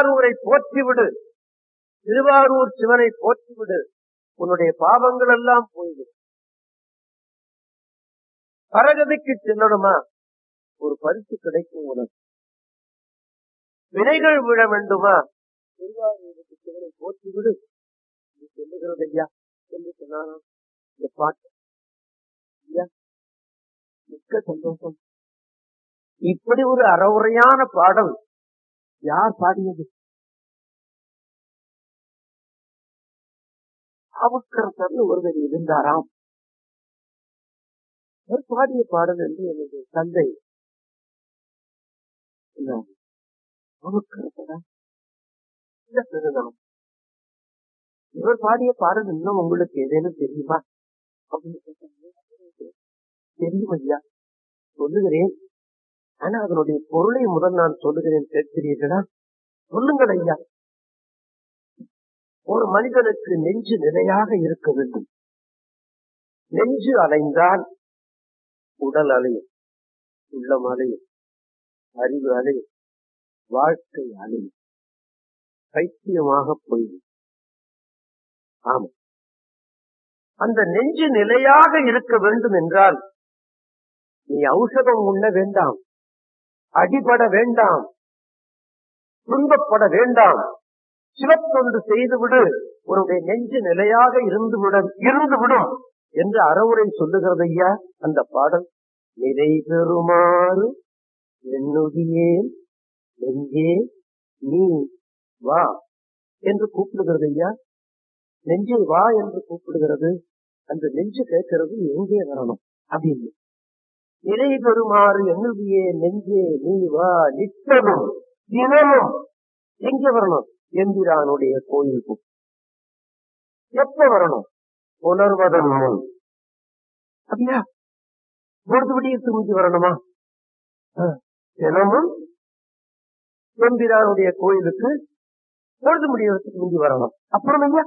திருவாரூரை போற்றிவிடு திருவாரூர் சிவனை போற்றிவிடு உன்னுடைய பாவங்கள் எல்லாம் போய்விடும் பரகதிக்கு செல்லணுமா ஒரு பரிசு கிடைக்கும் உனக்கு வினைகள் விழ வேண்டுமா திருவாரூருக்கு சிவனை போற்றிவிடு நீ சொல்லுகிறது ஐயா என்று சொன்னாராம் இந்த பாட்டு ஐயா மிக்க சந்தோஷம் இப்படி ஒரு அறவுரையான பாடல் யார் பாடியது ஆவுக்கரசர் ஒருவர் இருந்தாராம் அவர் பாடிய பாடல் என்று எனது தந்தை சொன்னார். ஆவுக்கரசரா இல்ல பெருநாள் இவர் பாடிய பாடல் இன்னும் உங்களுக்கு ஏதேனும் தெரியுமா அப்படின்னு கேட்டாங்க. தெரியும் ஐயா சொல்லுகிறேன் ஆனா அதனுடைய பொருளை முதல் நான் சொல்லுகிறேன் கேட்கிறீர்களா சொல்லுங்கள் ஐயா ஒரு மனிதனுக்கு நெஞ்சு நிலையாக இருக்க வேண்டும் நெஞ்சு அலைந்தால் உடல் அலையும் உள்ளம் அலையும் அறிவு அலையும் வாழ்க்கை அலையும் பைத்தியமாக போய்விடும் ஆமா அந்த நெஞ்சு நிலையாக இருக்க வேண்டும் என்றால் நீ ஔஷதம் உண்ண வேண்டாம் அடிபட வேண்டாம் துன்பப்பட வேண்டாம் சிவத்தொண்டு செய்துவிடு உன்னுடைய நெஞ்சு நிலையாக இருந்துவிட இருந்துவிடும் என்று அறவுரை சொல்லுகிறது ஐயா அந்த பாடல் நிலை பெறுமாறு என்னுடியே நெஞ்சே நீ வா என்று கூப்பிடுகிறது ஐயா நெஞ்சே வா என்று கூப்பிடுகிறது அந்த நெஞ்சு கேட்கிறது எங்கே வரணும் அப்படின்னு நிலை பெறுமாறு என்னுடைய நெஞ்சே நீ வா நித்தமும் தினமும் எங்க வரணும் எம்பிரானுடைய கோயிலுக்கு எப்ப வரணும் உணர்வதன் முன் அப்படியா பொழுது விடியத்து முடிஞ்சு வரணுமா ஆ, தினமும் எம்பிரானுடைய கோயிலுக்கு பொழுது முடியறதுக்கு முந்தி வரணும் அப்புறம் ஐயா